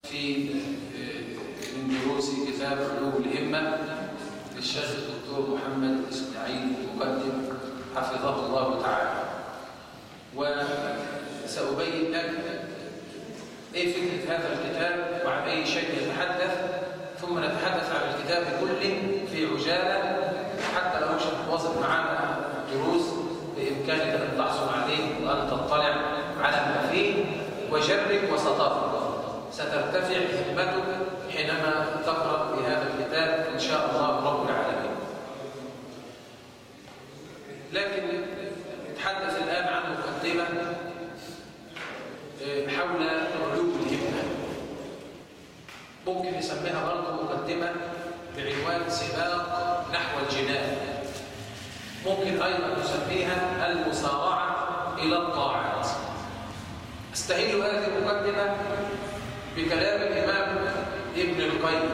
في من دروس كتاب علوم الهمة للشيخ الدكتور محمد إسماعيل المقدم حفظه الله تعالى وسأبين لك ايه فكرة هذا الكتاب وعن أي شيء يتحدث ثم نتحدث عن الكتاب كله في عجالة حتى لو مش هتواظب معانا دروس بإمكانك أن تحصل عليه وأن تطلع على ما فيه وجرب وسترى سترتفع همتك حينما تقرأ في هذا الكتاب إن شاء الله رب العالمين لكن نتحدث الآن عن مقدمة حول علوم الهمة ممكن نسميها برضه مقدمة بعنوان سباق نحو الجنان ممكن أيضا نسميها المسارعة إلى الطاعات استهل هذه المقدمة بكلام الإمام ابن القيم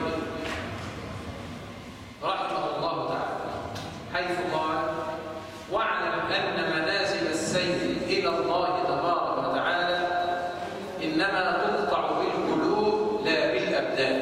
رحمه الله تعالى حيث قال واعلم أن منازل السير إلى الله تبارك وتعالى إنما تقطع بالقلوب لا بالأبدان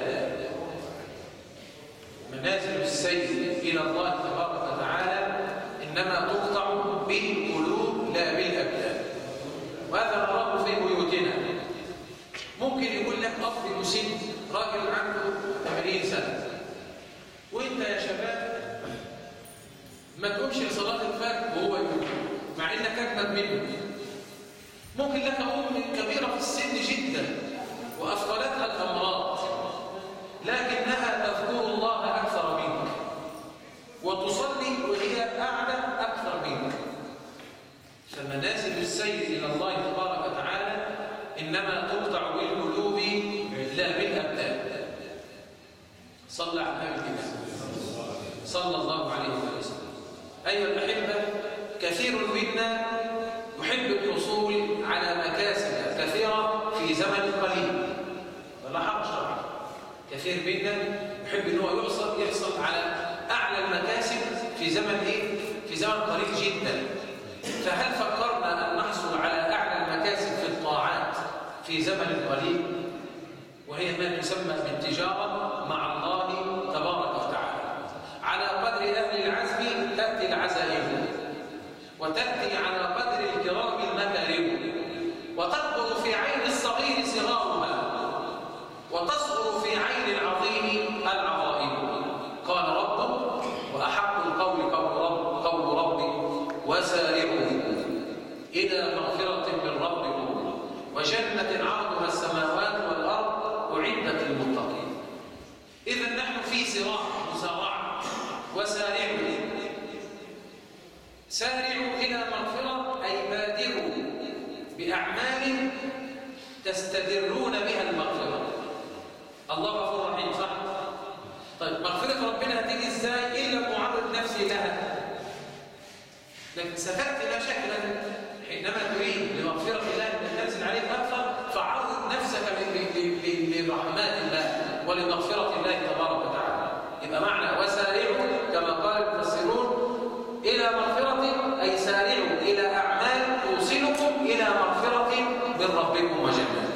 منازل السير إلى الله تبارك وتعالى إنما تقطع بالقلوب لا بالأبدان وهذا نراه في بيوتنا ممكن يقول لك أب مسن راجل عنده 80 سنة وانت يا شباب ما تقومش لصلاة الفجر وهو يقوم مع انك اجمد منه ممكن لك ام كبيرة في السن جدا واثقلتها الامراض لكنها تذكر الله اكثر منك وتصلي وهي قاعدة اكثر منك فمنازل السير الى الله تبارك وتعالى انما تقطع بالقلوب لا بالابدان صلى على النبي الكريم صلى الله عليه وسلم أيها الأحبة كثير منا يحب الحصول على مكاسب كثيرة في زمن قليل ولا حرج طبعا كثير منا يحب ان هو يحصل يحصل على أعلى المكاسب في زمن إيه؟ في زمن قليل جدا فهل فكرنا أن نحصل على أعلى المكاسب في الطاعات في زمن قليل وهي ما تسمى بالتجارة مع الله تبارك وتعالى على قدر أهل العزم تأتي العزائم وتأتي على قدر الكرام المكارم وتكبر في عين الصغير صغارها وتصغر في عين العظيم العظائم قال ربك وأحق القول قول رب قول ربي وسارعوا إلى مغفرة من ربكم وجنة عرضها السماوات والأرض أعدت للمتقين إذا نحن في صراع مسارعة وسارعوا سارعوا إلى مغفرة أي بادروا بأعمال تستدرون بها المغفرة الله غفور رحيم صح؟ طيب مغفرة ربنا هتيجي ازاي إلا معرض نفسي لها لكن ستأتي لا شك لك حينما تريد لمغفرة الله أن تنزل عليك أكثر فعرض نفسك لرحمات الله ولمغفرة الله تبارك وتعالى يبقى معنى وسارعوا كما قال المفسرون إلى مغفرة أي سارعوا إلى أعمال توصلكم إلى مغفرة من ربكم وجنات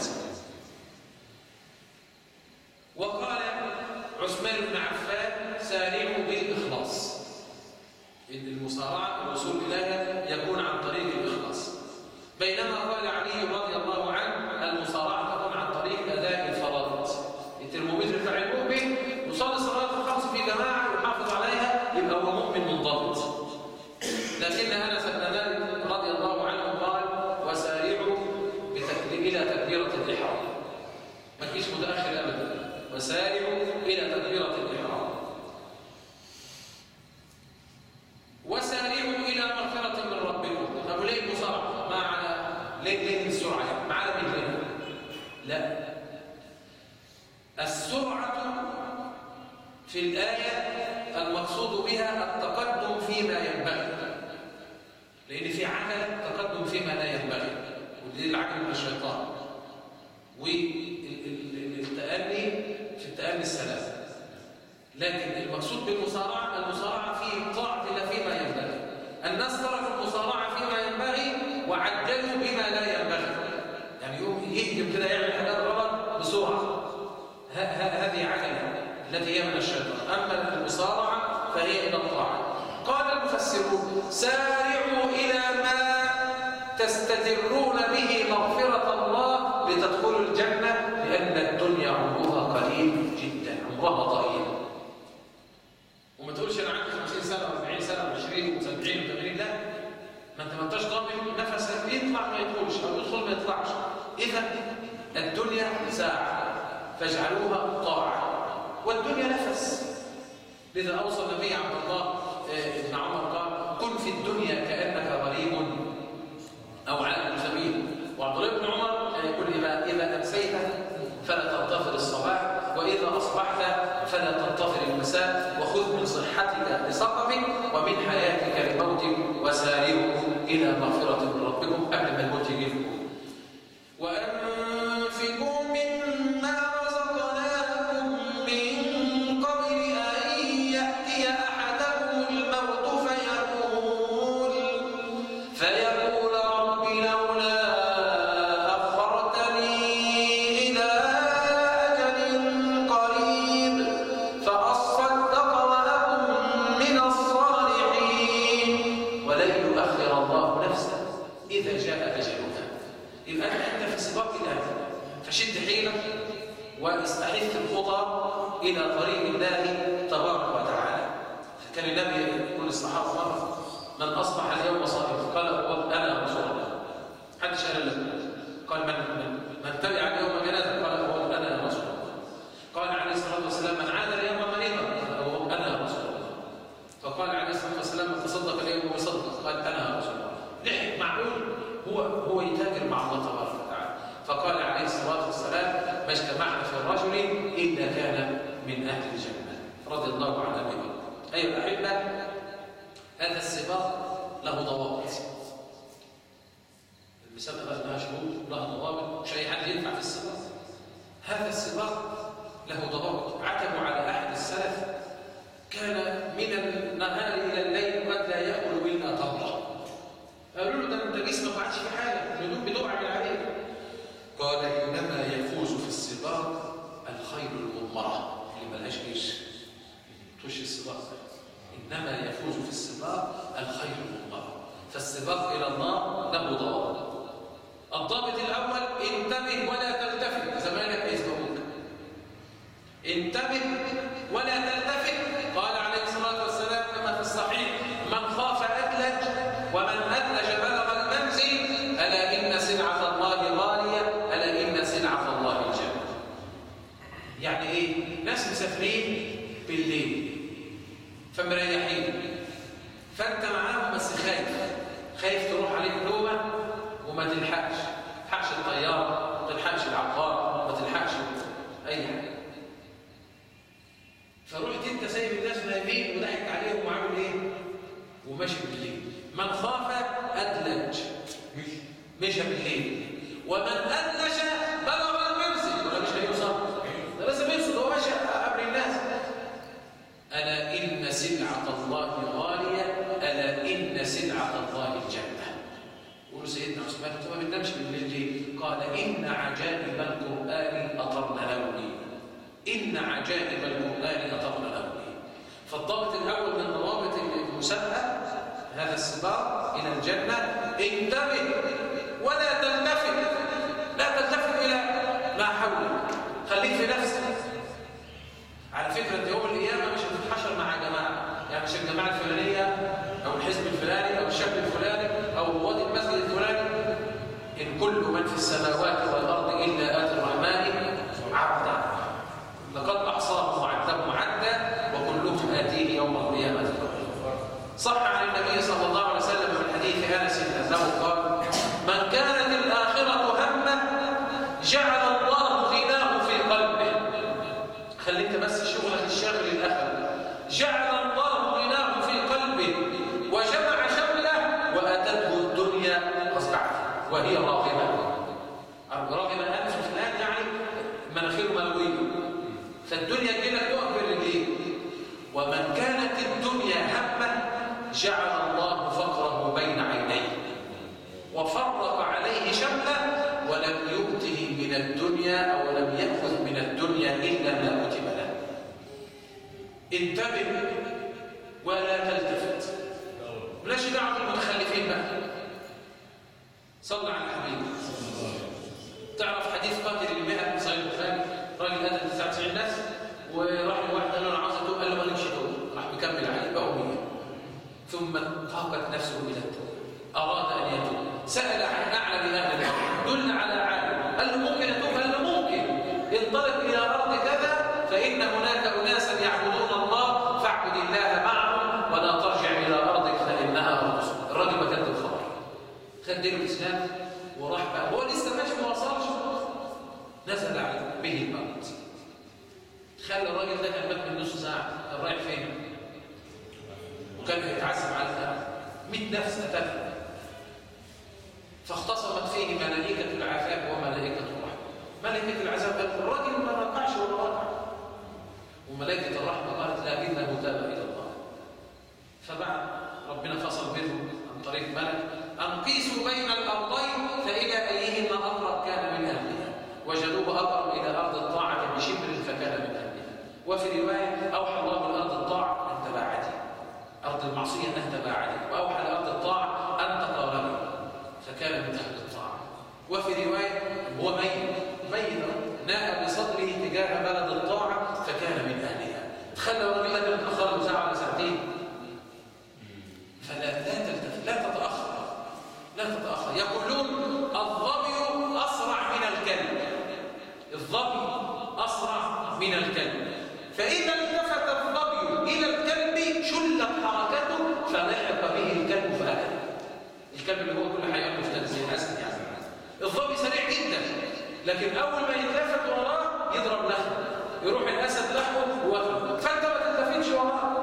وقال عثمان بن عفان سارعوا بالإخلاص إن المسارعة الوصول إليها يكون عن طريق الإخلاص بينما قال علي رضي الله عنه المسارعة تكون عن طريق أداء الفرائض الترمومتر بتاع المؤمن يصلي الصلاة الخمس في جماعة ويحافظ عليها يبقى هو مؤمن منضبط لكن أنس بن مالك رضي الله عنه قال وسارعوا إلى تكبيرة الإحرام ما تجيش متأخر أبدا وسارعوا إلى تكبيرة الإحرام وسارعوا إلى مغفرة من ربكم طب ليه المسارعة؟ ما على ليه ليه السرعة يعني؟ ما على مين ليه؟ لا السرعة في الآية المقصود بها التقدم فيما ينبغي لأن في عجل تقدم فيما لا ينبغي ودي العجل من الشيطان والتأني في التأني السلام لكن المقصود بالمسارعة المسارعة في طاعة الله فيما ينبغي الناس تركوا المسارعة فيما ينبغي وعجلوا بما لا ينبغي يعني يوم يهجم كده يعمل حاجات غلط بسرعة هي من الشيطان أما المصارعة فهي إلى الطاعة قال المفسرون سارعوا إلى ما تستدرون به مغفرة الله لتدخلوا الجنة لأن الدنيا عمرها قليل جدا عمرها ضئيل وما تقولش أنا عندي 50 سنة و40 سنة و20 و70 و80 لا ما أنت ما أنتش ضامن نفسك يطلع ما يدخلش أو يدخل ما يطلعش إذا الدنيا ساعة فاجعلوها طاعة والدنيا نفس لذا أوصى النبي عبد الله ابن عمر قال كن في الدنيا كأنك غريب أو عالم سبيل وعبد الله بن عمر يقول إذا إذا أمسيت فلا تنتظر الصباح وإذا أصبحت فلا تنتظر المساء وخذ من صحتك لسقمك ومن حياتك لموتك وسارعوا إلى مغفرة من ربكم قبل ما الموت يجيكم وأنفقوا مما رزقناكم من قبل أن يأتي أحدكم الموت فيقول فيقول رب لولا أخرتني إلى أجل قريب فأصدق وأكن من الصالحين ولن يؤخر الله نفسا إذا جاء أجلها يبقى أنت في سباق الله فشد حيلك واستحث الخطى إلى طريق الله تبارك وتعالى كان النبي يقول للصحابة مرة من أصبح اليوم صائما قال أنا رسول الله حدش قال له قال من من, من تبع اليوم جنازة قال هو أنا رسول الله قال عليه الصلاة والسلام من عاد اليوم مريضا قال هو أنا رسول الله فقال عليه الصلاة والسلام من تصدق اليوم بصدقة قال أنا رسول الله ضحك معقول هو هو يتاجر مع الله تبارك وتعالى فقال عليه الصلاة والسلام ما اجتمعنا في الرجل إلا كان من أهل الجنة رضي الله عن أبي بكر أيها الأحبة هذا السباق له ضوابط المسابقة لها شروط لها ضوابط مش أي حد ينفع في السباق هذا السباق له ضوابط عتبوا على أحد السلف كان من النهار إلى الليل قد لا يأكل إلا تمرة قالوا له ده انت جسمك ما عادش في حاجه الهدوم بتقع من عليك قال انما يفوز في السباق الخيل المضمره اللي ملهاش جيش تخش السباق انما يفوز في السباق الخيل المضمره فالسباق الى الله له ضوابط الضابط الاول انتبه ولا تلتفت زمانك هيسبقوك انتبه ولا تلتفت قال عليه الصلاه والسلام كما في الصحيح من خاف ادلج ومن أدلج بلغ المنزل ألا إن سلعة الله غالية ألا إن سلعة الله الجنة يعني إيه؟ ناس مسافرين بالليل فمريحين فأنت معاهم بس خايف خايف تروح عليك نومة وما تلحقش تلحقش الطيارة ما تلحقش العقار ما تلحقش أي حاجة فرحت أنت سايب الناس نايمين وضحك عليهم وعامل إيه؟ وماشي بالليل من خاف أدلج مشى بالليل ومن أدلج بلغ المنزل ولا مش هيوصل ده لازم يوصل هو ماشي قبل الناس ألا إن سلعة الله غالية ألا إن سلعة الله الجنة يقول سيدنا عثمان أنت ما بتنامش بالليل ليه؟ قال إن عجائب القرآن أطرن لوني إن عجائب القرآن أطرن لوني فالضابط الأول من ضوابط المسابقة هذا السباق إلى الجنة انتبه ولا تلتفت لا تلتفت إلى ما حولك خليك في نفسك على فكرة انت يوم القيامة مش هتتحشر مع جماعة يعني مش الجماعة الفلانية أو الحزب الفلاني أو الشكل الفلاني أو وادي المسجد الفلاني إن كل من في السماوات والأرض إلا آتي الرحمن عبدا لقد أحصاهم وعدهم عدا وكلهم آتيه يوم القيامة صح عن النبي صلى الله عليه وسلم من حديث انس انه قال من كانت الاخره همه جعل الله غناه في قلبه خليك بس شغلك الشاغل الاخر جعل الله غناه في قلبه وجمع شمله واتته الدنيا اصبعت وهي راغبه راغبه الف فلان يعني مناخيره ملويه فالدنيا تجيلك تقف بالرجلين ومن كانت الدنيا همه جعل الله فقره بين عينيه وفرق عليه شمله ولم يؤته من الدنيا او لم ياخذ من الدنيا الا ما كتب له انتبه ولا تلتفت بلاش دعوه بالمتخلفين بقى صلى على الحبيب تعرف حديث قاتل المئة صحيح البخاري راجل قتل 99 ناس وراح لواحد قال له انا عاوز اتوب قال له مالكش توب راح مكمل عليه بقى 100 ثم طاقت نفسه الى التوب اراد ان يتوب سال عن اعلم اهل الارض دل على عالم قال له ممكن اتوب قال له ممكن انطلق الى ارض كذا فان هناك اناسا يعبدون الله فاعبد الله معهم ولا ترجع الى ارضك فانها ارض الراجل ما كتب خبر خد دينه الاسلام وراح بقى هو لسه ماشي ما وصلش نزل عليه به الموت خلى الراجل ده كان مات من نص ساعه كان رايح فين وكان هيتعذب على الارض 100 نفس قتلها فاختصمت فيه ملائكه العذاب وملائكه الرحمه ملائكه العذاب قالت الراجل ما ركعش ولا ركع وملائكه الرحمه قالت لكنه تاب الى الله فبعد ربنا فصل بينهم عن طريق ملك ان قيسوا بين الارضين فاذا ايهما اقرب كان من اهلها وجدوه اقرب الى ارض الطاعه بشبر فكان من اهلها وفي روايه اوحى الله لارض الطاعه ان تباعدي ارض المعصيه ان تباعدي واوحى لارض الطاعه ان تقاربي فكان من اهل الطاعه وفي روايه هو ميت ميت ناء بصدره تجاه بلد الطاعه فكان من اهلها تخلى الراجل ده كان متاخر له ساعه ولا ساعتين فلا لا تلتفت لا تتاخر لا تتاخر يقولون الظبي اسرع من الكلب الظبي اسرع من الكلب فاذا التفت الظبي الى الكلب شلت حركته فلحق به الكلب فاكل الكلب اللي هو كل حيوان مفترس زي الاسد يعني الظبي سريع جدا لكن اول ما يتلفت وراه يضرب لحمه يروح الاسد لحمه وواخده فانت ما تلتفتش وراه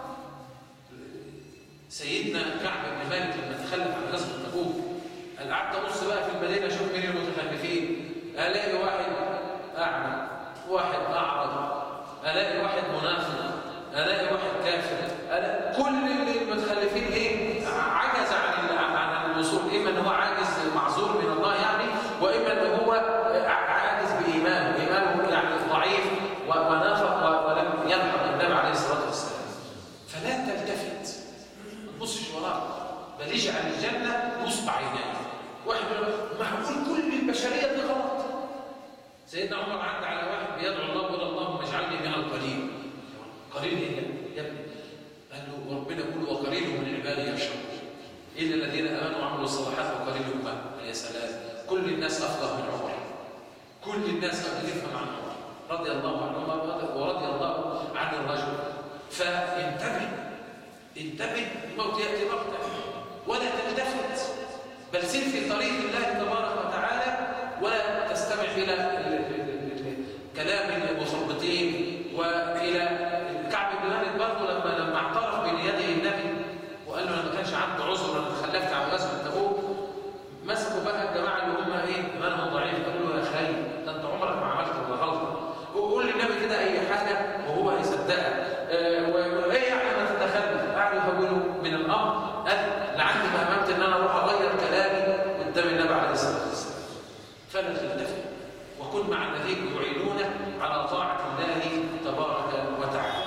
سيدنا كعب بن مالك لما تخلف عن غزوه تبوك قال قعدت ابص بقى في المدينه اشوف مين المتخلفين الاقي واحد اعمى واحد اعرض الاقي واحد منافق الاقي واحد كافر ألاقي كل اللي المتخلفين ايه عجز عن عن الوصول اما ان هو عاجز معذور من الله يعني واما ان هو عاجز بايمانه ايمانه يعني ضعيف ونافق ولم يلحق النبي عليه الصلاه والسلام فلا تلتفت ما تبصش وراك بل اجعل الجنه نصب عينيك واحد معقول كل البشريه دي غلط سيدنا عمر عدى على واحد بيدعو الله ويقول اللهم اجعلني من القليل قليل ايه يا ابني قال له ربنا يقول وقليل من عبادي يشكر الا الذين امنوا وعملوا الصالحات وقليل ما يا سلام كل الناس افقه من عمر كل الناس قبل تفهم عن عمر رضي الله عن عمر ورضي الله عن الرجل فانتبه انتبه الموت ياتي بغته ولا تلتفت بل سير في طريق الله تبارك وتعالى ولا تستمع الى كلام المخبطين والى كعب بن مالك برضه لما لما اعترف بين يدي النبي وقال له انا ما كانش عندي عذر انا تخلفت عن غزوه تبوك مسكوا بقى الجماعه اللي هم ايه ايمانهم ضعيف قالوا له يا خالد ده انت عمرك ما عملت ولا غلطه وقول للنبي كده اي حاجه وهو هيصدقها أه وايه يعني ما تتخلف قعدوا يهولوا من الامر قال لعلي ما هممت ان انا اروح اغير كلامي قدام النبي عليه الصلاه والسلام فلا تلتفت وكن مع الذين يعينون على طاعه الله تبارك وتعالى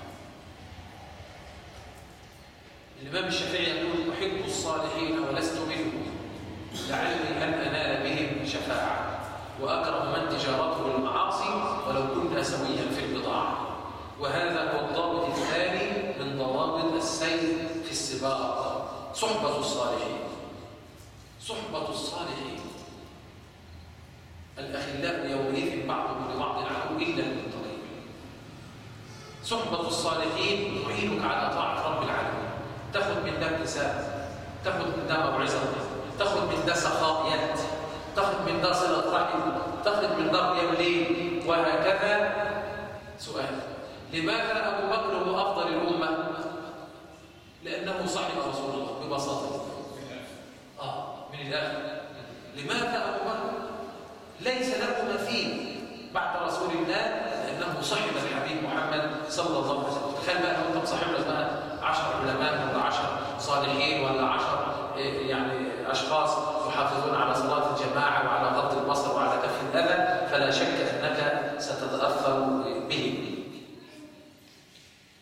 الامام الشافعي يقول احب الصالحين ولست منهم لعلي ان انال بهم شفاعه واكره من تجارته المعاصي ولو كنا سويا في البضاعه وهذا هو الضابط الثاني من ضوابط السير في السباق صحبه الصالحين صحبه الصالحين الاخلاء يومئذ بعضهم لبعض عدو الا المتقين صحبه الصالحين تعينك على طاعه رب العالمين تاخذ من ده ابتسامه تاخذ من ده موعظه تاخذ من ده سخاء يد تاخذ من ده صله رحم تاخذ من ده قيام ليل وهكذا سؤال لماذا ابو بكر هو افضل الامه لانه صاحب رسول الله ببساطه اه من الاخر لماذا ابو بكر ليس له مثيل بعد رسول الله لانه صاحب الحبيب محمد صلى الله عليه وسلم تخيل بقى لو انت مصاحب له بقى 10 علماء ولا 10 صالحين ولا 10 يعني اشخاص يحافظون على صلاه الجماعه وعلى غض البصر وعلى كف الاذى فلا شك انك ستتاثر به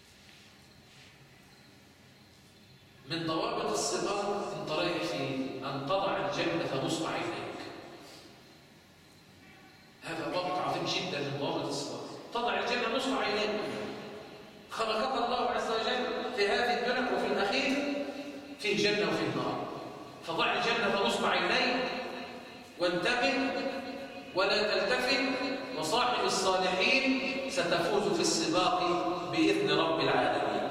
نصب عينيك خلقك الله عز وجل في هذه الدنيا وفي الأخير في جنة وفي النار فضع الجنة فنصب عينيك وانتبه ولا تلتفت وصاحب الصالحين ستفوز في السباق بإذن رب العالمين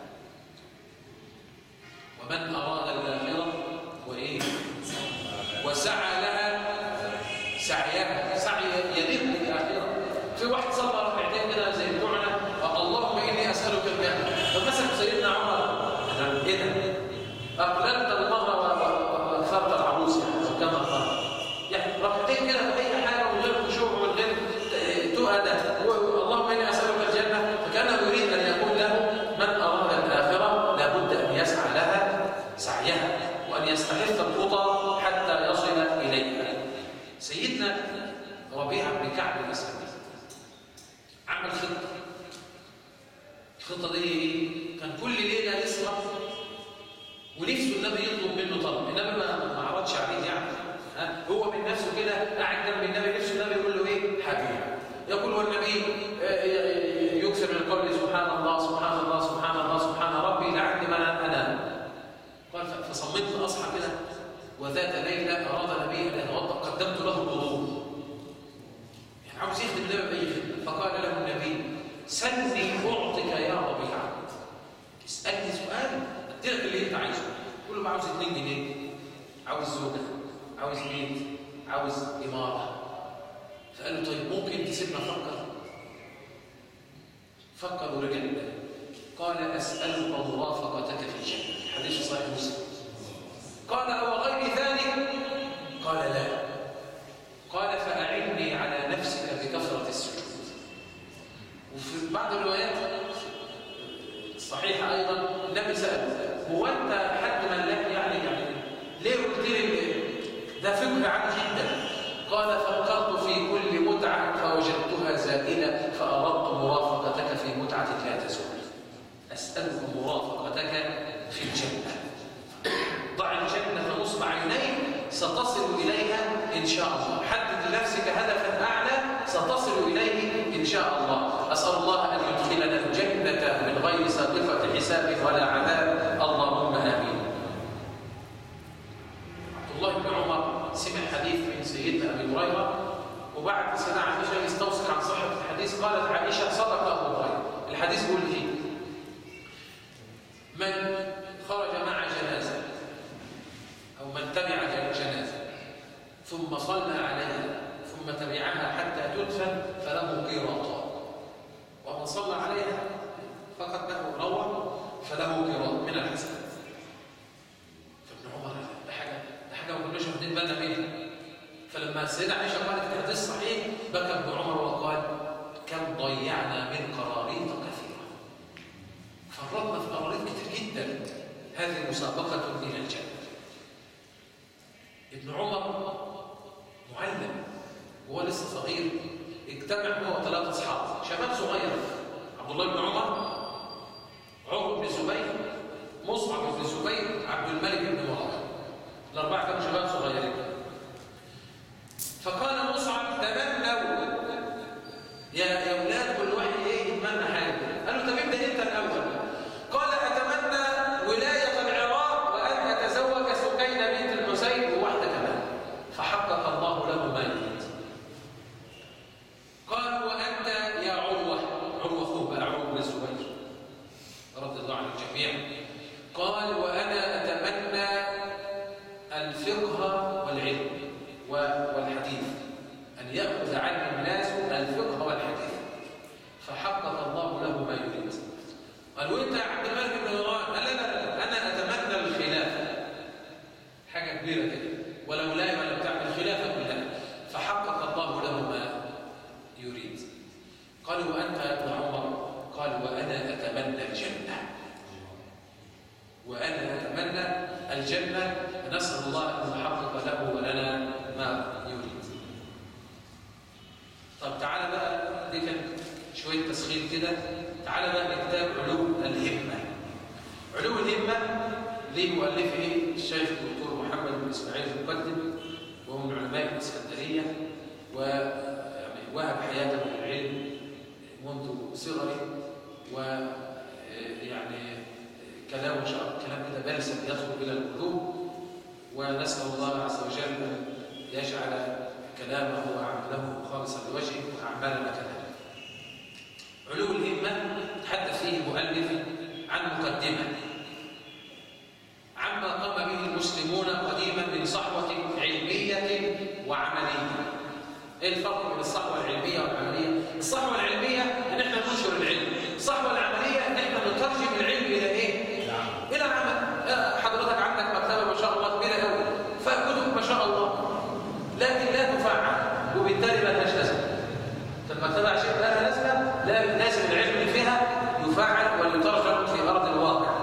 ومن أراد الآخرة وإيه وسعى لها سعيها سعي يليق بالآخرة في واحد صلى ركعتين كده زي بتوعنا اللهم إني أسألك الجنة فمثل سيدنا عمر إيه ده؟ أقللت المرة وأكثرت العروس يعني كما قال يعني ركعتين كده بأي حاجة من غير خشوع ومن غير تؤدة اللهم إني أسألك الجنة فكانه يريد أن يقول له من أراد الآخرة لابد أن يسعى لها سعيها وأن يستحث الخطى حتى يصل إليها سيدنا ربيعة بن كعب الأسلمي عمل خطة الخطة دي كان كل ليلة يسهر ونفسه النبي يطلب منه طلب النبي ما ما عرضش عليه يعني ها هو من نفسه كده قاعد جنب النبي نفسه النبي يقول له ايه حبيبي يقول والنبي يكثر من القول سبحان الله سبحان الله سبحان الله سبحان ربي لعلي ما انام قال فصمت اصحى كده وذات ليله اراد النبي ان يتوضا قدمت له الوضوء يعني عاوز يخدم النبي باي خدمه فقال له النبي سلني اعطك يا ربيعه اسالني سؤال اديلك اللي انت عايزه تقول له ما عاوز 2 جنيه عاوز زوجه عاوز بيت عاوز اماره فقال له طيب ممكن تسيبنا نفكر فكر ورجع النبي قال اسالك مرافقتك في الجنه حديث صحيح مسلم قال او غير ذلك قال لا قال فاعني على نفسك بكثره السجود وفي بعض الروايات الصحيحه ايضا النبي سال هو انت حد من لك يعني يعني ليه قلت لي ده فكر عادي جدا قال فكرت في كل متعه فوجدتها زائله فاردت مرافقتك في متعه لا تزول اسالك مرافقتك في الجنه ضع الجنه نصب عينيك ستصل اليها ان شاء الله حدد لنفسك هدفا اعلى ستصل اليه ان شاء الله اسال الله ان يدخلنا الجنه من غير سابقه حساب ولا عذاب اللهم امين عبد الله بن عمر سمع حديث من سيدنا ابي هريره وبعد سيدنا عائشه يستوصل عن صحه الحديث قالت عائشه صدق ابو هريره الحديث بيقول فيه من خرج مع جنازه او من تبع جنازه ثم صلى عليها ثم تبعها حتى تدفن فله قيراطان ومن صلى عليها فقد له روى فله قيراط من الحسنات فابن عمر ده حاجه ده حاجه ما كناش واخدين بالنا منها فلما السيده عائشه قالت في الحديث صحيح بكى ابن عمر وقال كم ضيعنا من قراريط كثيره فرطنا في قراريط كتير جدا هذه مسابقه الى الجنه ابن عمر معلم وهو لسه صغير اجتمع هو وثلاثة أصحاب شباب صغير عبد الله بن عمر عمر بن زبير مصعب بن زبير عبد الملك بن مروان الأربعة كانوا شباب صغيرين فقال مصعب تمنوا يا يا أولاد كل واحد إيه يتمنى حاجة قال له طب ابدأ أنت الأول قال أتمنى ولاية العراق وأن أتزوج سكينة بنت الحسين وواحدة كمان فحقق الله له ما يريد قال وأنت يا عروة عروة أخوه بقى عروة بن الزبير رضي الله عن الجميع قال وأنا أتمنى الفقه والعلم والحديث أن يأخذ عني الناس الفقه والحديث فحقق الله له ما يريد قال وانت يا عبد الملك بن مروان قال لا لا لا انا اتمنى الخلافه حاجه كبيره كده ولا ولايه ولا بتاع الخلافه كلها فحقق الله له ما يريد قالوا وانت يا ابن عمر قال وانا اتمنى الجنه وانا اتمنى الجنه نسال الله ان يحقق له ولنا ما يريد طب تعالى بقى دي كان شويه تسخين كده تعالى بقى لكتاب علو الهمة علو الهمة ليه مؤلفه ايه الشيخ الدكتور محمد بن اسماعيل المقدم وهو من علماء الاسكندرية ويعني وهب حياته للعلم منذ صغري ويعني كلام كلام كده بلسم يدخل إلى القلوب ونسأل الله عز وجل أن يجعل كلامه وعمله خالصا لوجهه وأعمالنا كذلك علو الهمة تحدث فيه المؤلف عن مقدمة عما قام به المسلمون قديما من صحوة علمية وعملية ايه الفرق بين الصحوة العلمية والعملية؟ الصحوة العلمية ان احنا ننشر العلم، الصحوة العملية ان احنا نترجم العلم الى ايه؟ الى العمل حضرتك عندك مكتبة ما شاء الله كبيرة قوي فكتب ما شاء الله لكن لا تفعل وبالتالي ما لهاش لازمة فالمكتبة عشان لها لازمة لا لازم العلم اللي فيها يفعل ويترجم في أرض الواقع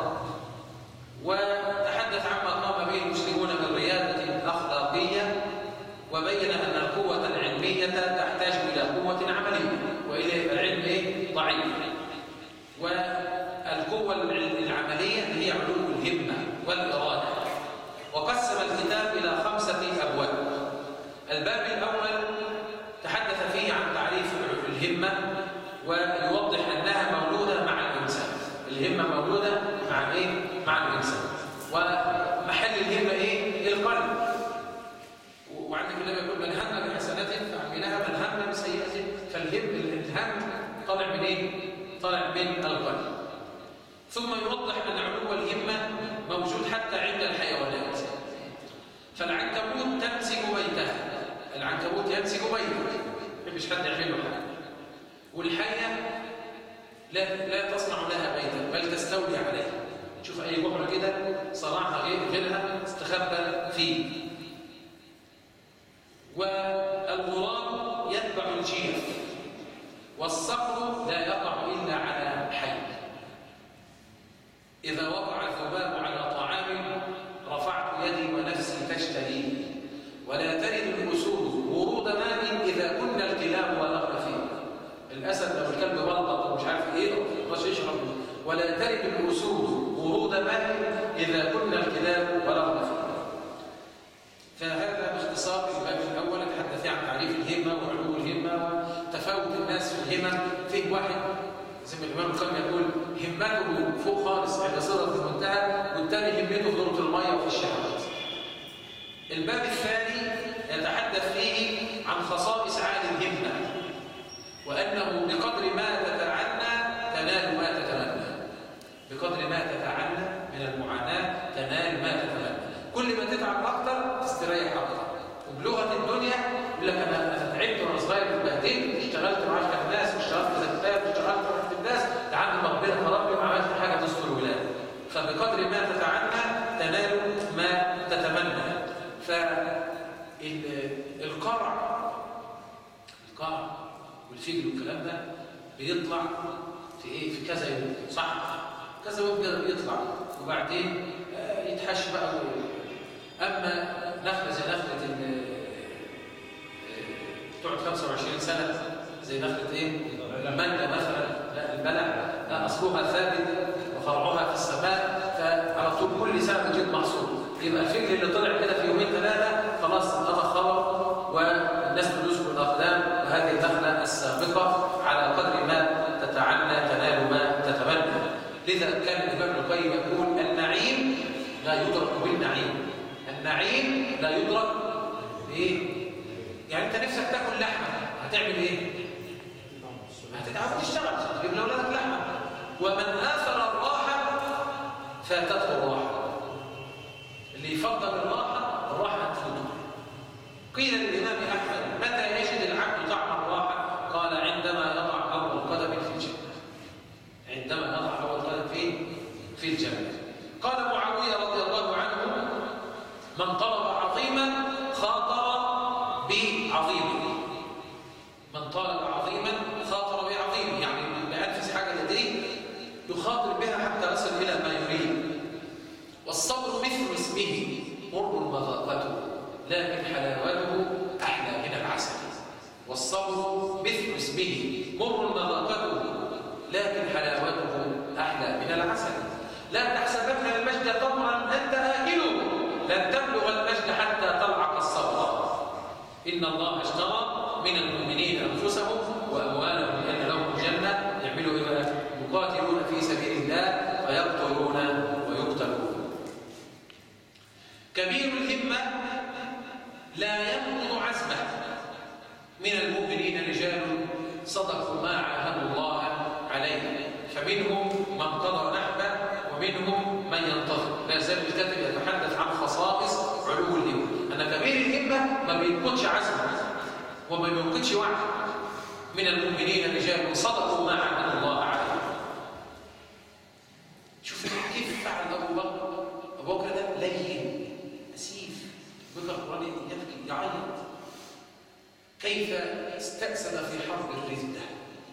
وتحدث عما قام به المسلمون من ريادة أخلاقية وبين أن القوة العلمية تحتاج إلى قوة عملية وإلى العلم إيه؟ ضعيف والقوة العملية هي علو الهمة والإرادة وقسم الكتاب إلى خمسة أبواب الباب الأول تحدث فيه عن تعريف الهمة ويوضح أنها مولودة مع الإنسان الهمة مولودة مع إيه؟ مع الإنسان ومحل الهمة إيه؟ القلب وعندك النبي يقول من هم بحسنة فعملها من هم بسيئة فالهم الهم طالع من إيه؟ طالع من القلب ثم يوضح أن علو الهمة موجود حتى عند الحيوانات فالعنكبوت تمسك بيتها العنكبوت يمسك بيته ما يحبش حد يعمل له حاجه والحيه لا لا تصنع لها بيتا بل تستولي عليها شوف اي جحر كده صنعها غير غيرها استخبى فيه والغراب يتبع الجيف والصقر لا يقع الا على حي اذا وقع الذباب على طعام رفعت يدي ونفسي تشتهيه ولا ترد الاسود ورود ماء اذا كنا الكلاب ولغن فيه الاسد لو الكلب بلطط ومش عارف ايه ما يشرب ولا ترد الاسود ورود ماء اذا كنا الكلاب ولغن فيه فهذا باختصار الباب الاول تحدث عن تعريف الهمه وعلو الهمه وتفاوت الناس في الهمم فيه واحد زي ما الامام القيم يقول همته فوق خالص عند صدر المنتهى والثاني همته في دورة الميه وفي الشهوات الباب الثاني يتحدث فيه عن خصائص عالي الهمه وانه بقدر ما تتعنى تنال ما تتمنى بقدر ما تتعنى من المعاناه تنال ما تتمنى كل ما تتعب اكتر تستريح اكتر وبلغه الدنيا يقول لك انا تعبت وانا صغير اتبهدلت اشتغلت مع عشرة الناس واشتغلت زكاه واشتغلت تحت الناس لعند ما ربنا ربي وعملت حاجه تستر الولاده فبقدر ما تتعنى تنال ما تتمنى فالقرع القرع والفجل والكلام ده بيطلع في ايه في كذا يوم صح كذا يوم كده بيطلع وبعدين يتحش بقى اما نخله زي نخله تقعد 25 سنه زي نخله ايه المانجا مثلا لا البلع لا اصلها ثابت وفرعها في السماء فعلى طول كل سنه بتجيب محصول يبقى الفجر اللي طلع كده في يومين ثلاثه خلاص انقضى خبر والناس تدوس بالاقدام وهذه النخله السابقه على قدر ما تتعنى تنال ما تتمنى لذا كان الامام القيم يقول النعيم لا يدرك بالنعيم النعيم لا يدرك بايه يعني انت نفسك تاكل لحمه هتعمل ايه هتتعود تشتغل تجيب لاولادك لحمه ومن اثر الراحه فاتته الراحه اللي يفضل الراحه الراحه تفوته قيل للامام احمد متى يجد العبد طعم الراحه قال عندما يضع اول قدم في الجنه عندما يضع اول قدم في في الجنه قال معاويه رضي الله عنه من طلب عظيما خاطر بعظيم من طالب عظيما خاطر بعظيم يعني بأنفس حاجة لديه يخاطر بها حتى يصل إلى ما يريد والصبر مثل اسمه هو فمنهم من قضى نحبه ومنهم من ينتظر لا زال الكاتب يتحدث عن خصائص علو الهمه ان كبير الهمه ما بينقضش عزمه وما بينقضش وعد من المؤمنين رجال صدقوا ما عهد الله عليه شوف كيف فعل ابو بكر ابو بكر ده لين اسيف بكر القران يبكي يعيط كيف استأسد في حرب الردة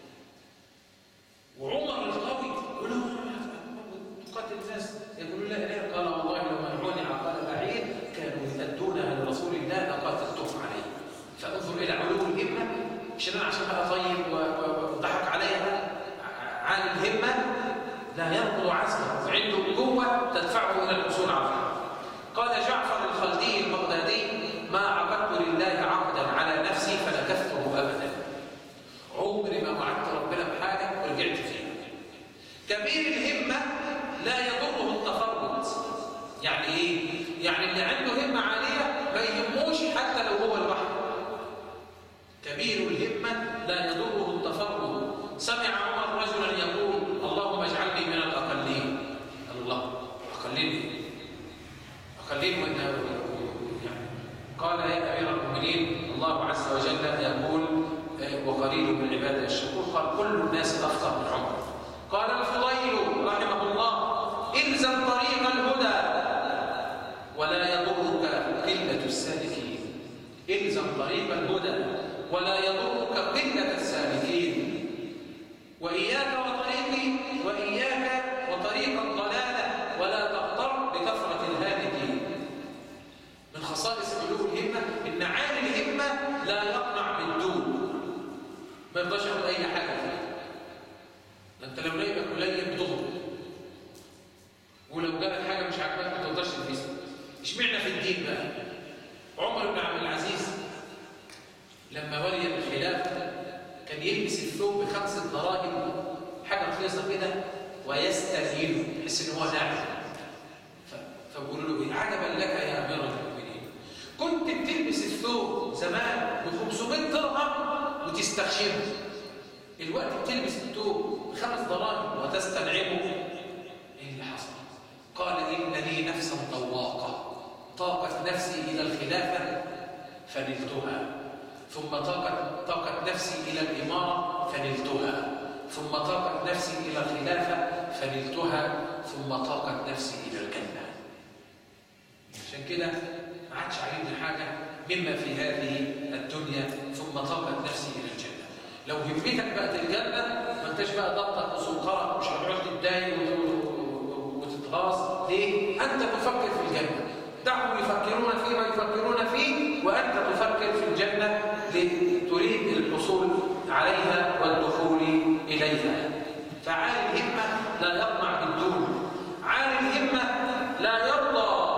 وعمر القوي يقول له تقاتل الناس يقول لا اله قال والله لو منعوني عقال بعير كانوا يؤدونها لرسول الله لقاتلتهم عليه فانظر الى علو الهمه مش انا عشان بقى طيب وضحك عليا عالي الهمه لا ينقض عزمه وعنده قوه تدفعه الى الوصول على قال جعفر الخلدي البغدادي ما عقدت لله عقدا على نفسي فلكفته ابدا عمري ما وعدت ربنا بحاجه ورجعت فيها كبير الهمه لا يضره التفرد يعني ايه يعني اللي عنده همه عاليه ما يهموش حتى لو هو لوحده كبير الهمه لا يضره التفرد سمع عمر رجلا يقول اللهم اجعلني من الاقلين الله اقلني اقلين من يعني قال يا امير المؤمنين الله عز وجل يقول وقليل من عباده الشكور قال كل الناس افقه من عمر قال الفضيل رحمه الله الزم طريق الهدى ولا يضرك قله السالكين الزم طريق الهدى ولا يضرك قله السالكين واياك وطريقي واياك وطريق الضلاله ولا تغتر بكثره الهالكين من خصائص علو الهمه ان عالي الهمه لا يقنع بالدون ما يرضاش ياخد اي حاجه فيه انت لو لقيتك قليل بتغضب ولو جالك حاجه مش عاجباك ما تقدرش تلبسها اشمعنى في الدين بقى عمر بن عبد العزيز لما ولي الخلافه كان يلبس الثوب بخمسه دراهم حاجه رخيصه كده ويسترهله يحس ان هو ناعم فبيقولوا له عجبا لك يا امير المؤمنين كنت بتلبس الثوب زمان ب 500 درهم وتستخشمه الوقت بتلبس الثوب بخمس دراهم وتستنعمه ايه اللي حصل قال ان لي نفسا طواقه طاقت نفسي الى الخلافه فنلتها ثم طاقت طاقت نفسي الى الاماره فنلتها ثم طاقت نفسي الى الخلافه فنلتها ثم طاقت نفسي الى الجنه عشان كده ما عادش عاجبني حاجه مما في هذه الدنيا ثم طاقت نفسي الى الجنه لو همتك بقت الجنه ما انتش بقى ضغطك وسكرك مش هتقعد تتضايق وتتغاظ ليه؟ انت تفكر في الجنه دعهم يفكرون فيما يفكرون فيه وانت تفكر في الجنه تريد الحصول عليها والدخول اليها فعالي الهمه لا يطمع بالدون عالي الهمه لا يرضى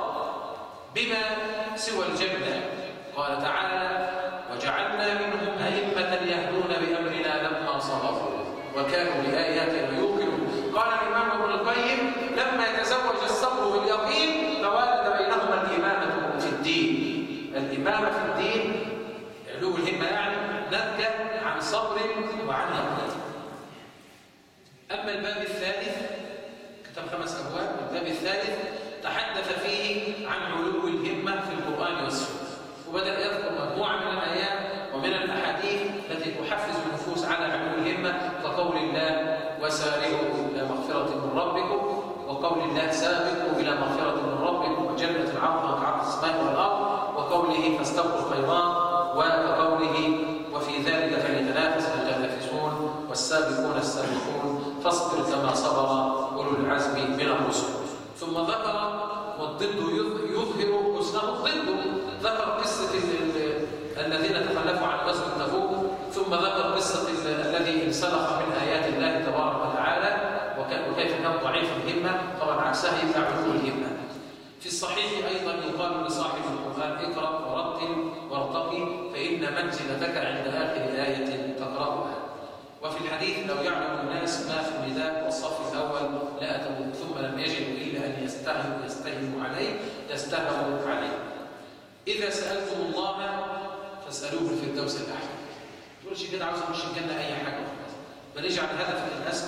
بما سوى الجنه قال تعالى وجعلنا منهم ائمه يهدون بامرنا لما صبروا وكانوا باياتنا يوقنون قال الامام ابن القيم لما يتزوج الصبر باليقين توالد بينهما الامامه في الدين الامامه في الدين علو الهمه يعني ناتجه عن صبر وعن يقين اما الباب الثالث كتاب خمس ابواب الباب الثالث تحدث فيه عن علو الهمه في القران والسنه وبدا يذكر مجموعه من الايات ومن الاحاديث التي تحفز النفوس على علو الهمه كقول الله وسارعوا الى مغفره من ربكم وقول الله سابقوا الى مغفره من ربكم وجنه عرضها كعرض السماء والارض وقوله فاستبقوا الخيرات وكقوله وفي ذلك فليتنافس المتنافسون والسابقون السابقون فاصبر كما صبر اولو العزم من الرسل ثم ذكر والضد يظهر حسنه الضد ذكر قصه الذين تخلفوا عن غزوه تبوك ثم ذكر قصه الذي انسلخ من ايات الله تبارك وتعالى وكيف كان ضعيف الهمه طبعا عكسها يبقى علو الهمه في الصحيح ايضا يقال لصاحب القران اقرا ورتل وارتقي فان منزلتك عند اخر ايه تقراها وفي الحديث لو يعلم الناس ما في النداء والصف الاول لاتوا ثم لم يجدوا الا ان يستهموا يستهموا عليه يستهموا عليه اذا سالتم الله فاسالوه الفردوس الاعلى تقولش كده عاوز اخش الجنه اي حاجه بل اجعل هدفك الاسمى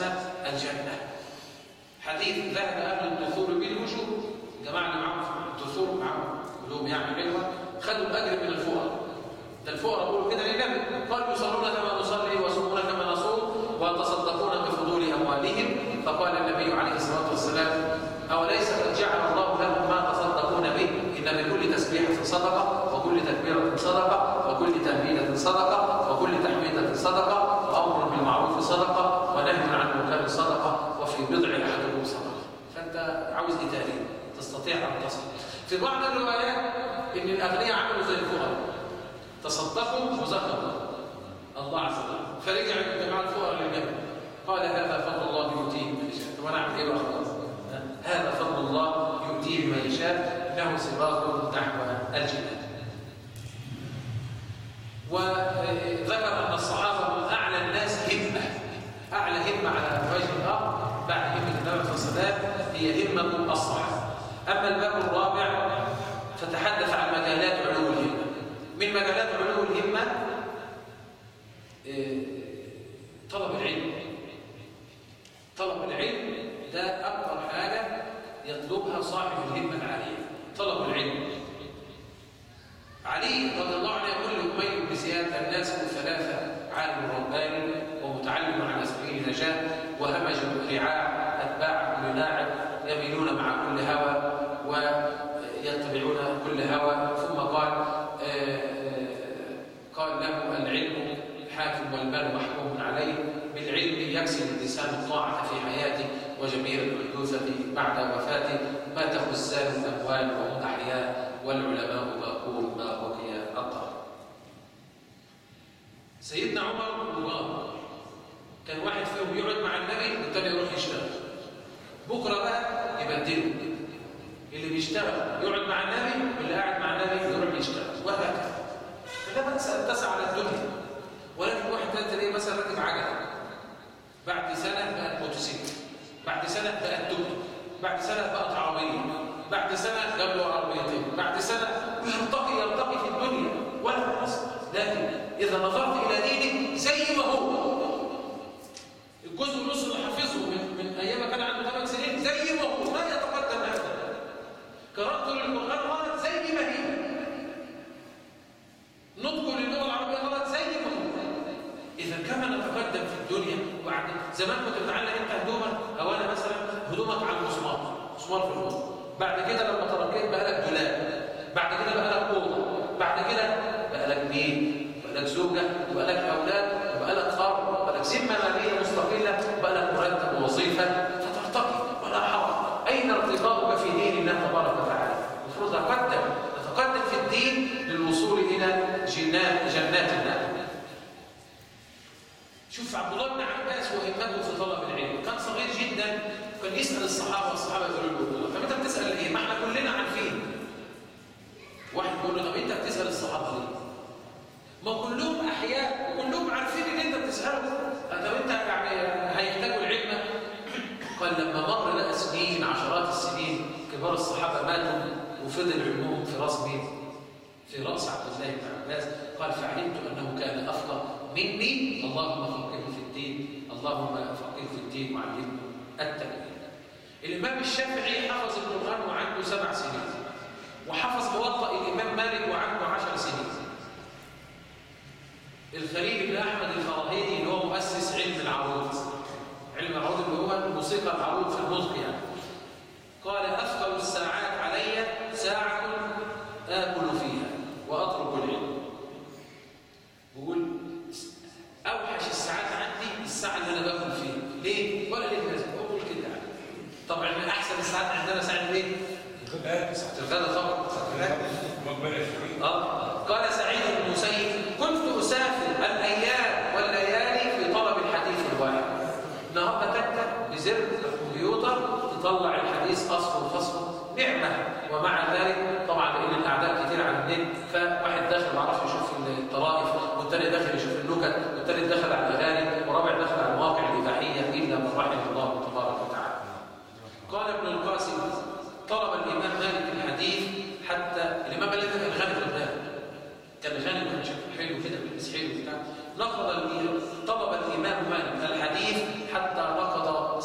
الجنة حديث ذهب أهل الدثور بالوجوه جماعة اللي معاهم الدثور معاهم قلوب يعني حلوة خدوا الأجر من الفقراء ده الفقراء بيقولوا كده للنبي قالوا يصلون كما نصلي ويصومون كما نصوم ويتصدقون بفضول أموالهم فقال النبي عليه الصلاة والسلام أوليس قد جعل الله لهم ما تصدقون به إن بكل تسبيحة صدقة وكل تكبيرة صدقة وكل تهميدة صدقة وكل تحميدة صدقة وأمر بالمعروف صدقة ونهي عن المنكر صدقة وفي بضع أحدكم صدقة فأنت عاوز إيه تاني تستطيع أن تصل في بعض الروايات إن الأغنياء عملوا زي الفقراء تصدقوا وزكوا الله عز وجل فرجع الجماعة الفقراء للنبي قال هذا فضل الله يؤتيه من يشاء وانا اعمل ايه بقى خلاص هذا فضل الله يؤتيه من يشاء انه صراط نحو الجنه وذكر ان الصحابه هم اعلى الناس همه اعلى همه على وجه الارض بعد همه النبي صلى الله عليه وسلم هي همه الصحابه اما الباب الرابع فتحدث عن مجالات علو الهمه من مجالات علو الهمه طلب العلم طلب العلم ده أكبر حاجة يطلبها صاحب الهمة العالية طلب العلم علي رضي الله عنه يقول لأمية بن زياد الناس ثلاثة عالم رباني ومتعلم على سبيل النجاة وهمج رعاع أتباع كل لاعب يميلون مع كل هوى ويتبعون كل هوى ثم قال قال له العلم حاكم والمال محكوم عليه بالعلم يكسب الإنسان الطاعة في حياته وجميع الحدوثة بعد وفاته ما تخزان الأموال وهم أحياء والعلماء باقون ما بقي الطهر سيدنا عمر بن الله كان واحد فيهم يقعد مع النبي والتاني يروح يشتغل بكرة بقى يبدله اللي بيشتغل يقعد مع النبي واللي قاعد مع النبي يروح يشتغل وهكذا فلا بأس أن تسعى على الدنيا ولكن واحد ثالث تلاقيه مثلا راكب عجله بعد سنه بقت موتوسيكل بعد سنه بقت توك بعد سنه بقت عربيه بعد سنه جاب له عربيتين بعد سنه يرتقي يرتقي في الدنيا ولا بأس لكن اذا نظرت الى دينك زي ما هو الجزء ونص اللي حافظه من من ايام ما كان عنده 8 سنين زي ما هو ما يتقدم ابدا قراءته للقران غلط زي ما هي نطقه للغه العربيه غلط زي ما هو اذا كما نتقدم في الدنيا وبعد زمان كنت بتعلق انت هدومك او انا مثلا هدومك على المسمار مسمار في الهدوم بعد كده لما تركيت بقى لك دولاب بعد كده بقى لك اوضه بعد كده بقى لك بيت بقى لك زوجه وبقى لك اولاد وبقى لك اب وبقى لك ذمه ماليه مستقله وبقى لك مرتب ووظيفه فترتقي ولا حرج اين ارتقاؤك في دين الله تبارك وتعالى المفروض نتقدم نتقدم في الدين للوصول الى جنات جنات الله شوف عبد الله بن عباس وهمته في طلب العلم كان صغير جدا كان يسال الصحابه والصحابه يقولوا له طب انت بتسال ليه؟ ما احنا كلنا عارفين واحد يقول له طب انت بتسال الصحابه ليه؟ ما كلهم احياء وكلهم عارفين ان انت بتساله طب انت يعني هيحتاجوا العلم قال لما مر لقى سنين عشرات السنين كبار الصحابه ماتوا وفضل علمهم في راس مين؟ في راس عبد الله بن عباس قال فعلمت انه كان افقه مني اللهم فقهه في الدين اللهم فقهه في الدين وعلمه التأويل الإمام الشافعي حفظ القرآن وعنده سبع سنين وحفظ موطأ الإمام مالك وعنده عشر سنين الخليل بن أحمد الفراهيدي اللي هو مؤسس علم العروض علم العروض اللي هو الموسيقى العروض في النطق يعني قال أثقل الساعات علي ساعة آكل فيها وأترك العلم بقول اوحش الساعات عندي الساعه اللي انا باكل فيها ليه ولا ليه لازم بقول كده يعني طبعا من احسن الساعات عندنا ساعه ايه ساعه الغداء طبعا اه قال سعيد بن مسيب كنت اسافر الايام والليالي في طلب الحديث الواحد النهارده تكتب بزر الكمبيوتر تطلع الحديث اصله وفصله نعمه ومع ذلك طبعا لان الاعداء كتير على النت فواحد داخل ما يعرفش يشوف الطرائف والتاني داخل يشوف النكت والتالت دخل على الاغاني ورابع دخل على المواقع الاباحيه الا من رحم الله تبارك وتعالى. قال ابن القاسم طلب الامام مالك الحديث حتى الامام مالك كان غني في الغالب كان غني وكان شكله حلو كده بيلبس حلو وبتاع نقض طلب الامام مالك الحديث حتى نقض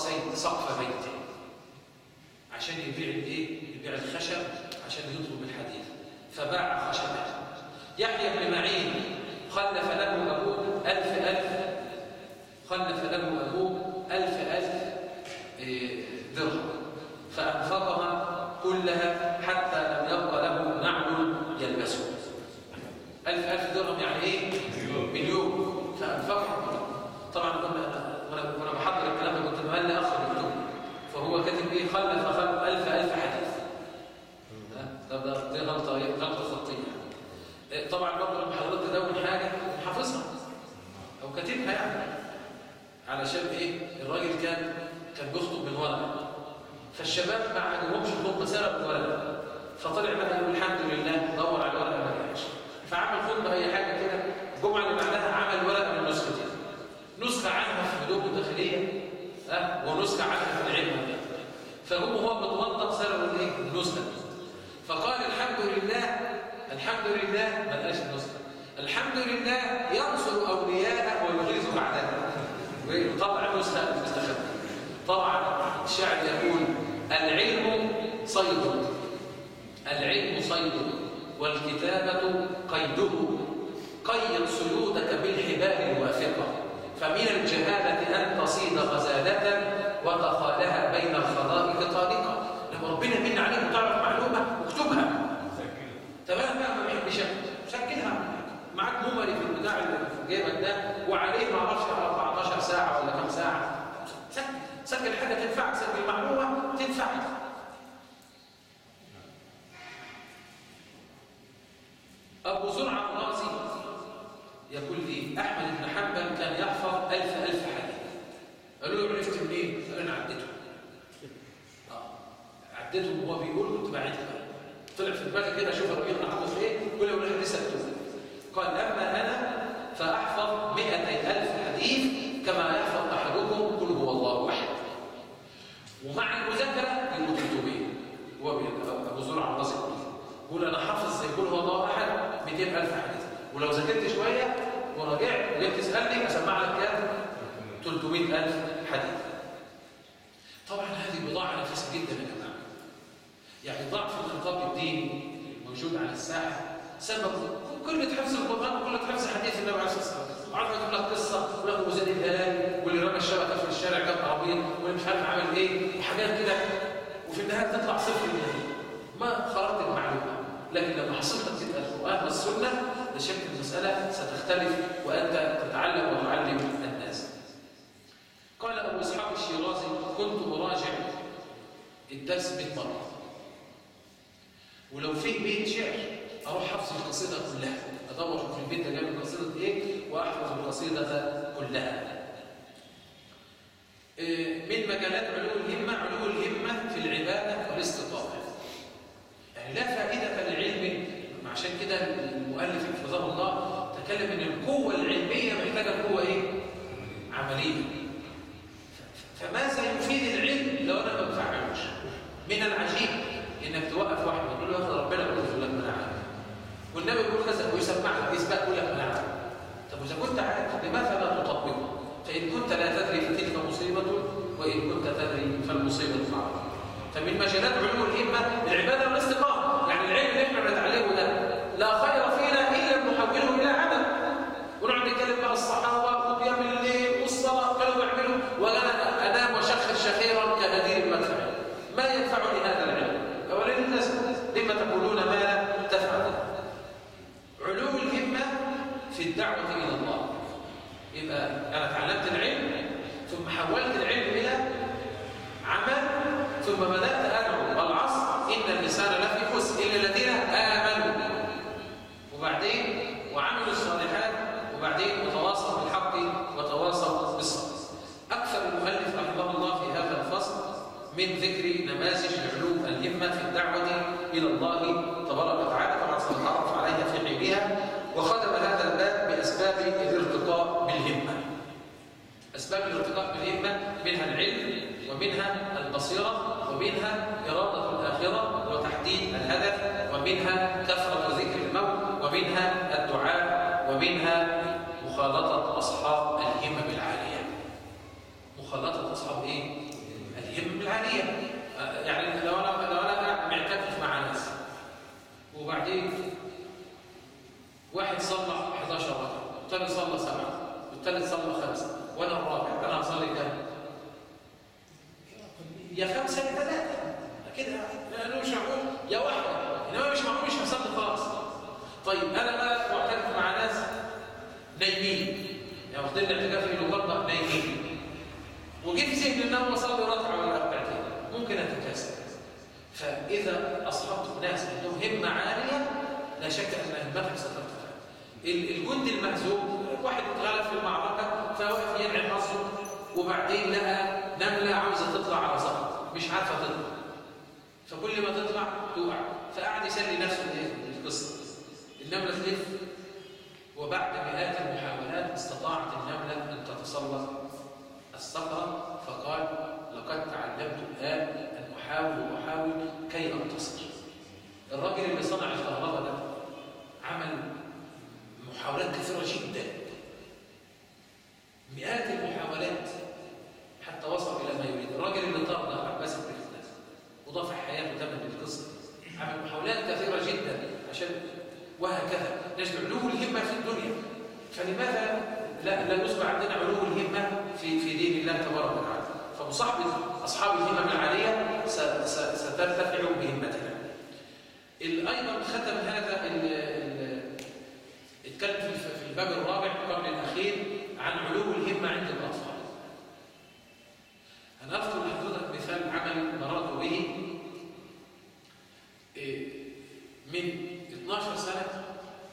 علشان ايه الراجل كان كان بيخطب من ورقه فالشباب ما عجبهمش الخطبه سرق الورقه فطلع بقى يقول الحمد لله دور على الورقه ما لقاش فعمل خطبه اي حاجه كده الجمعه اللي بعدها عمل ورقه من نسختين نسخه عنها في هدومه الداخليه أه؟ ونسخه عنها في العلم فهم هو متوضا سرقوا الايه النسخه فقال الحمد لله الحمد لله ما لقاش النسخه الحمد لله ينصر اولياءه ويغيظ بعدها ويطلع نسخه مستخبيه طبعا الشاعر يقول العلم صيد العلم صيد والكتابة قيده قيد صيودك بالحبال الوافقة فمن الجهالة أن تصيد غزالة وتخالها بين الخلائق طالقة لما ربنا من عليك تعرف معلومة اكتبها تمام بقى ما بيحبش سجلها معاك ممري في البتاع اللي في جيبك ده وعليه ما اعرفش 14 ساعة ولا كم ساعة سجل سجل حاجة تنفعك سجل معلومة تنفعك أبو زرعة الرازي يقول لي أحمد بن حنبل كان يحفظ ألف ألف حديث قالوا له عرفت منين؟ قال أنا عديته آه. عديته وهو بيقول كنت بعيدها طلع في دماغي كده أشوف الراجل حافظ إيه كل يوم لي سبته قال أما أنا فأحفظ مئتي ألف حديث كما يحفظ أحدكم قل هو الله أحد ومع المذاكرة يقول 300 هو أبو زرعة الرازي يقول أنا حافظ يقول هو الله أحد 200000 حديث ولو ذاكرت شوية وراجعت وجيت تسألني أسمع لك كام 300000 حديث طبعا هذه بضاعة نفيسة جدا يا جماعة يعني ضعف الخطاب الديني الموجود على الساحة سبب كل حفظ القرآن وكل حفظ حديث النبي عليه الصلاة والسلام عارف يجيب لك قصة وله ابو زيد الهلالي واللي رمى الشبكة في الشارع كان عربيط واللي مش عارف عمل ايه وحاجات كده وفي النهاية تطلع صفر من ما خرجت المعلومة لكن لما حصلت تبقى القرآن والسنة لشك المسألة ستختلف وأنت تتعلم وتعلم الناس قال أبو إسحاق الشيرازي كنت أراجع الدرس 100 مرة ولو فيه بيت شعر أروح حفظ القصيدة كلها أدور في البيت ده جاب القصيدة إيه وأحفظ القصيدة كلها من مجالات علو الهمة علو الهمة في العبادة والاستقامة يعني لا فائدة للعلم عشان كده المؤلف حفظه الله تكلم ان القوة العلمية محتاجة قوة ايه؟ عملية فماذا يفيد العلم لو انا ما بفعلوش؟ من العجيب انك توقف واحد وتقول له يا ربنا يقول لك من عارف والنبي يقول كذا ويسمع لك يسبق يقول لك من عارف طب اذا كنت عارف لماذا لا تطبقه؟ فان كنت لا تدري فتلك مصيبة وان كنت تدري فالمصيبة معروفة فمن مجالات علو الهمة العبادة والاستقامة يعني العلم اللي احنا بنتعلمه ده لا خير فينا إلا نحوله إلى عمل ونقعد نتكلم بقى الصحابة وقيام الليل والصلاة كانوا يعملوا وأنا أنام وشخر شخيرا كهدير المدفع ما ينفعني هذا العلم أولا الناس لما تقولون ما لا تفعلون علو الهمة في الدعوة إلى الله يبقى أنا تعلمت العلم ثم حولت العلم إلى عمل ثم بدأت أدعو والعصر إن اللسان لفي خسر إلا الذين آمنوا وبعدين وعملوا الصالحات وبعدين وتواصوا بالحق وتواصوا بالصبر أكثر المؤلف رحمه الله في هذا الفصل من ذكر نماذج لعلو الهمة في الدعوة إلى الله تبارك وتعالى طبعا سنتعرف عليها في حينها وختم هذا الباب بأسباب الارتقاء بالهمة أسباب الارتقاء بالهمة منها العلم ومنها البصيرة ومنها إرادة الآخرة وتحديد الهدف ومنها كثرة ذكر الموت ومنها الدعاء ومنها مخالطة أصحاب الهمم العالية مخالطة أصحاب إيه؟ الهمم العالية يعني لو أنا لو أنا معتكف مع ناس وبعدين واحد صلى 11 ركعة والثاني صلى سبعة والثالث صلى خمسة وأنا الرابع أنا هصلي كام؟ يا خمسة يا ثلاثة كده لأنه مش معقول يا واحدة إنما مش معقول مش هصلي خالص طيب أنا بقى معترف مع ناس نايمين يعني واخدين الاعتكاف في الوقت نايمين وجيت في ذهني ان انا اصلي ركعه ولا ركعتين ممكن اتكاسل فاذا اصحبت ناس عندهم همه عاليه لا شك ان همتك سترتفع الجند المهزوم واحد اتغلب في المعركه فوقف ينعم حظه وبعدين لقى نملة عاوزة تطلع على صخر مش عارفة تطلع فكل ما تطلع تقع فقعد يسلي نفسه القصة النملة تلف وبعد مئات المحاولات استطاعت النملة أن تتسلق الصخرة فقال لقد تعلمت الآن أن أحاول وأحاول كي أنتصر الراجل اللي صنع الكهرباء ده عمل محاولات كثيرة جدا مئات المحاولات حتى وصل إلى ما يريد الراجل اللي طار ده عباس بن فتاة وضاف حياته ثمن للقصة عمل محاولات كثيرة جدا عشان وهكذا نجد علو الهمة في الدنيا فلماذا لا, لا يصبح عندنا علو الهمة في, في دين الله تبارك وتعالى فمصاحبة أصحاب الهمم العالية سترتفع بهمتنا أيضا ختم هذا اتكلم في الباب الرابع قبل الأخير عن علو الهمة عند الأطفال أنا أذكر لحضرتك مثال عمل مررت به إيه، من 12 سنة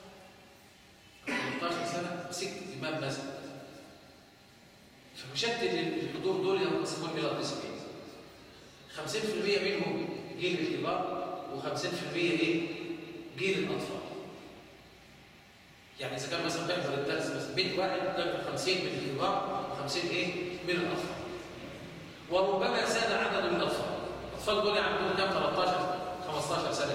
18 سنة مسكت إمام مسجد فمشتت الحضور دول ينقسمون إلى قسمين 50% منهم جيل الكبار و50% ايه؟ جيل الأطفال يعني إذا كان مثلا بيحضر الدرس مثلا بيت واحد بيحضر 50 من الكبار و50 إيه؟ من الأطفال وربما زاد عدد الأطفال الأطفال دول عندهم كام 13 15 سنة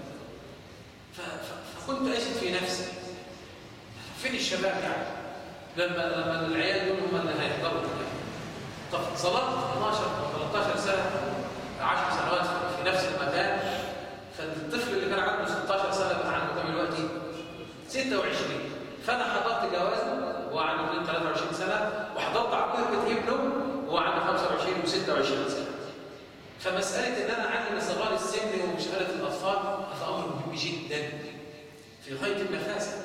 فكنت أجد في نفسي فين الشباب يعني لما لما العيال دول هم اللي هيحضروا طب صلاة 12 او 13 سنة 10 سنوات في نفس المكان فالطفل اللي كان عنده 16 سنة بقى عنده كام دلوقتي 26 فأنا حضرت جوازه وهو عنده 23 سنة وحضرت عقيقة ابنه وهو عنده 25 و26 سنة فمسألة إن أنا أعلم صغار السن ومسألة الأطفال هذا أمر مهم جدا في غاية النفاسة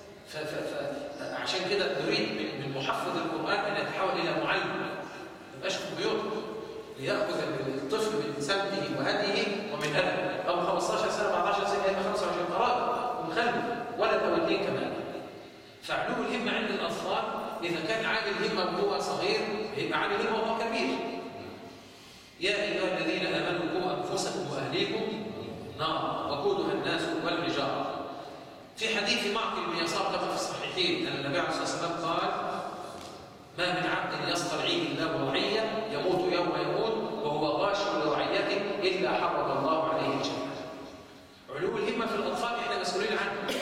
فعشان كده نريد من محفظ القرآن أن يتحول إلى معلم ما يبقاش كمبيوتر ليأخذ الطفل من سمته وهديه ومن أدبه أو 15 سنة 14 سنة يبقى 25 قرار ومخلف ولد أو اثنين كمان فعلو الهمة عند الأطفال إذا كان عالي الهمة وهو صغير يبقى عالي الهمة وهو كبير يا أيها الذين آمنوا قوا أنفسكم وأهليكم نار وقودها الناس والحجارة في حديث معقل بن يسار كما في الصحيحين أن النبي عليه الصلاة والسلام قال ما من عبد يسترعيه الله رعية يموت يوم يموت وهو غاش لرعيته إلا حرم الله عليه الجنة علو الهمة في الأطفال إحنا مسؤولين عنه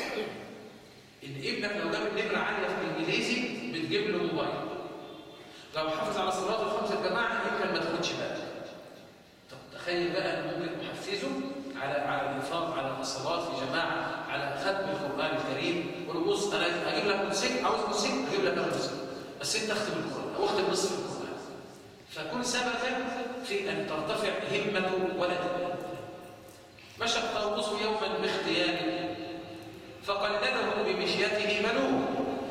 إن ابنك لو جاب النمرة عالية في الإنجليزي بتجيب له موبايل لو حافظ على صلاة الخمس الجماعة يمكن ما تاخدش بالك طب تخيل بقى إن ممكن تحفزه على على الانفاق على الصلاه في جماعه على ختم القران الكريم وقول بص انا اجيب لك موتوسيكل عاوز موتوسيكل اجيب لك موتوسيكل بس انت اختم القران او اختم نصف القران فكن سببا في ان ترتفع همه ولدك مشى الطاووس يوما باختياره فقلده بمشيته ملوم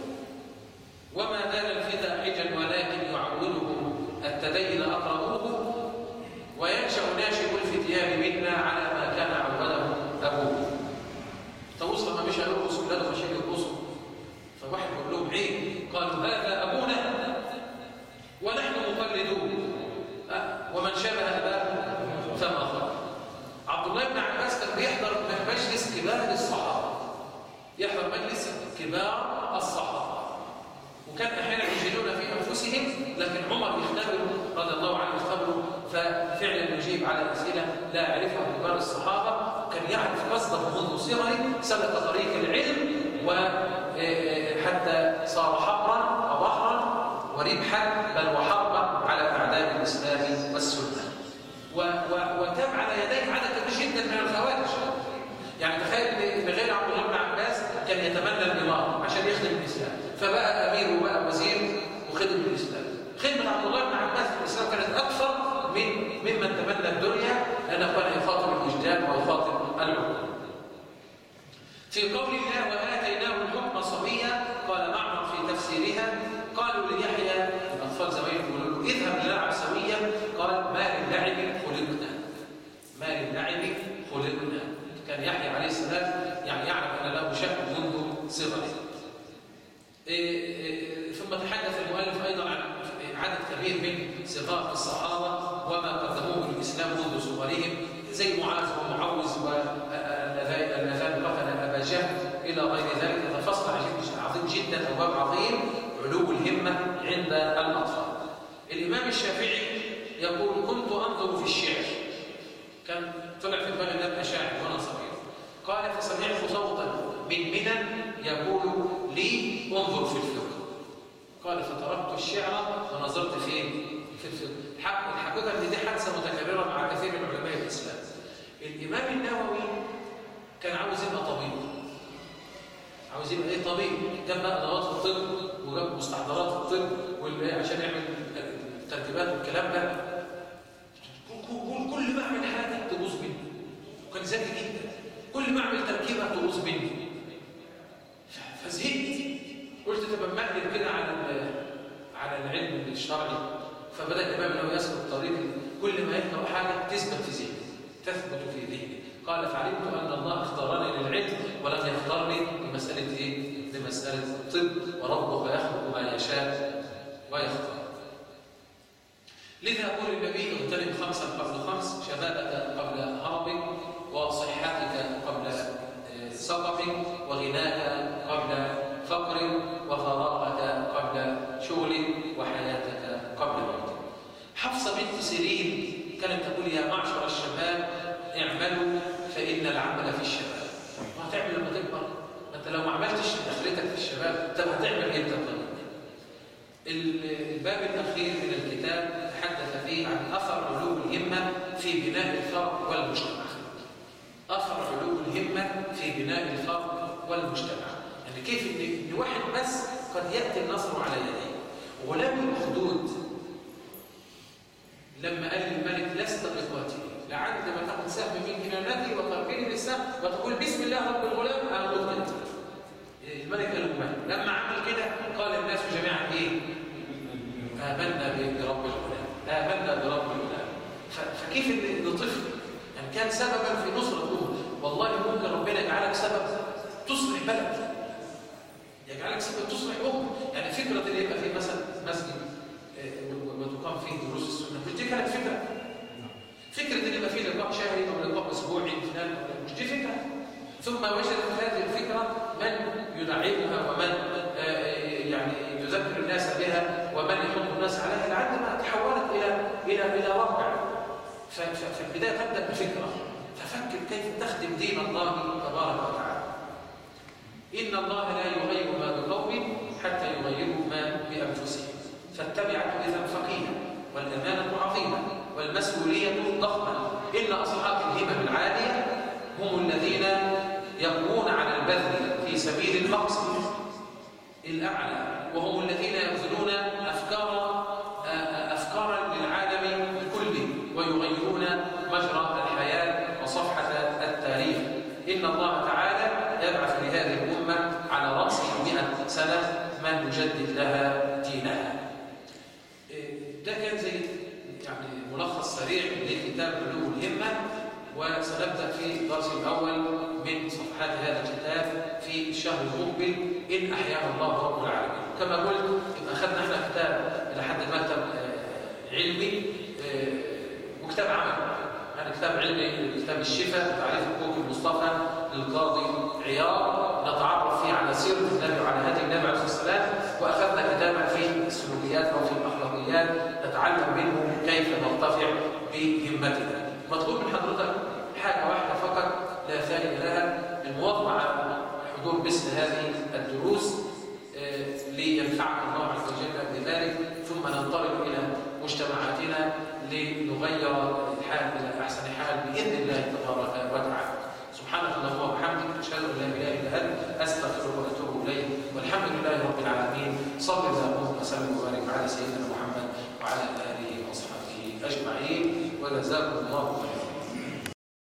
وما زال الفدا حجا ولكن يعوده التدين اقربوه وينشا ناشئ الفتيان منا على ما كان عوده ابوه طاووس لما مشى يرقص ولاده ماشيين يرقصوا فواحد يقول لهم عيب قالوا هذا ابونا ونحن مقلدون أه ومن شابه اباه فما خلق عبد الله بن عباس كان بيحضر مجلس كبار الصحابه يحضر مجلس كبار الصحابه وكان احيانا يجدون في انفسهم لكن عمر يختبر رضي الله عنه يختبره ففعلا يجيب على اسئله لا يعرفها كبار الصحابه كان يعرف مصدر منذ صغره سلك طريق العلم وحتى صار حبرا وبحرا وربحا بل وحربا على اعداء الاسلام والسنه وتاب على يديه عدد كبير جدا من الخوارج يعني تخيل ان غير عبد الله بن عباس كان يتمنى الاماره عشان يخدم الاسلام فبقى امير وبقى وزير وخدم الاسلام خدمه عبد الله بن عباس في الاسلام كانت اكثر من ممن تمنى الدنيا لانه كان يخاطب الوجدان ويخاطب العقول في قول الله واتيناه الحكم صبيا قال معمر في تفسيرها قالوا ليحيى الاطفال زمايله يقولوا له اذهب للعب سويا قال ما للعب خلقنا ما للعب خلقنا كان يحيى عليه السلام يعني يعلم ان له شأن منذ صغره إيه إيه ثم تحدث صغار الصحابة وما قدموه للإسلام منذ صغرهم زي معاذ ومعوز والذان قتل أبا جهل إلى غير ذلك هذا فصل عظيم جدا أو باب عظيم علو الهمة عند الأطفال الإمام الشافعي يقول كنت أنظر في الشعر كان طلع في دماغي ان ابقى شاعر وانا صغير قال فسمعت صوتا من منى يقول لي انظر في الفقه قال فتركت الشعر ونظرت فين في الفقه الحقيقه ان دي حادثه متكرره مع كثير من علماء الاسلام الامام النووي كان عاوز يبقى طبيب عاوز يبقى ايه طبيب جاب بقى ادوات الطب وجاب مستحضرات الطب عشان يعمل الترتيبات والكلام ده كل ما اعمل حاجه تبوظ مني وكان ذكي جدا كل ما اعمل تركيبه تبوظ مني فزهقت قلت طب اما اقلب كده على على العلم الشرعي فبدا الامام انه يسلك الطريق كل ما يقرا حاجه تثبت في ذهني تثبت في ذهني قال فعلمت ان الله اختارني للعلم ولم يختارني لمساله ايه؟ لمساله الطب وربك يخلق ما يشاء ويختار لذا يقول النبي اغتنم خمسا قبل خمس شبابك قبل هرب وصحتك قبل سقط وغناك قبل فقر وفراغك قبل شغل وحياتك قبل موت حفصة بنت سيرين كانت تقول يا معشر الشباب اعملوا فإن العمل في الشباب وهتعمل لما تكبر ما انت لو ما عملتش دخلتك في الشباب طب هتعمل امتى طيب الباب الأخير من الكتاب تحدث فيه عن أثر علو الهمة في بناء الفرد والمجتمع أثر علو الهمة في بناء الفرد والمجتمع يعني كيف إن واحد بس قد يأتي النصر على يديه غلام الأخدود لما قال للملك لست بقاتلي لعلك ما تاخذ سهم من كنانتي وتركني بالسهم وتقول بسم الله رب الغلام أموت أنت الملك قال له لما عمل كده قال الناس جميعا ايه آمنا برب الغلام آمنا برب الغلام فكيف ان طفل يعني كان سببا في نصرة أمه والله ممكن ربنا يجعلك سبب تصلح بلد يجعلك سبب تصلح أمه يعني فكرة اللي يبقى فيه مثلا مسجد وتقام فيه دروس السنة مش دي كانت فكرة فكرة اللي يبقى فيه لقاء شهري أو لقاء أسبوعي فلان مش دي فكرة ثم وجدت هذه الفكرة من يدعمها ومن يعني يذكر الناس بها ومن يحض الناس عليها لعد ما تحولت إلى إلى إلى واقع ففي البداية تبدأ بفكرة ففكر كيف تخدم دين الله تبارك وتعالى إن الله لا يغير ما بقوم حتى يغيروا ما بأنفسهم فالتبعة إذا فقيهة والأمانة عظيمة والمسؤولية ضخمة إن أصحاب الهمم العالية هم الذين يقومون على البذل في سبيل المقصد الأعلى وهم الذين يبذلون أفكارا أفكارا للعالم كله ويغيرون مجرى الحياة وصفحة التاريخ إن الله تعالى يبعث لهذه الأمة على رأس 100 سنة من يجدد لها دينها ده كان زي يعني ملخص سريع لكتاب علو الهمة وسنبدأ في الدرس الأول من صفحات هذا الكتاب في الشهر المقبل إن أحيانا الله رب العالمين كما قلت يبقى أخذنا احنا كتاب إلى حد مكتب علمي وكتاب عمل يعني كتاب علمي كتاب الشفاء تعريف حقوق المصطفى للقاضي عياض نتعرف فيه على سيرة النبي وعلى هدي النبي عليه الصلاة والسلام وأخذنا كتابا في السلوكيات أو في الأخلاقيات نتعلم منه كيف نرتفع بهمتنا مطلوب من حضرتك حاجة واحدة فقط لا ثاني لها المواظبة على حضور مثل هذه الدروس لينفعنا الله عز وجل بذلك ثم ننطلق إلى مجتمعاتنا لنغير الحال إلى أحسن حال بإذن الله تبارك وتعالى سبحانك اللهم وبحمدك أشهد أن لا إله إلا أنت أستغفرك وأتوب إليك والحمد لله رب العالمين صل اللهم وسلم وبارك على سيدنا محمد وعلى آله وأصحابه أجمعين وجزاكم الله خيرا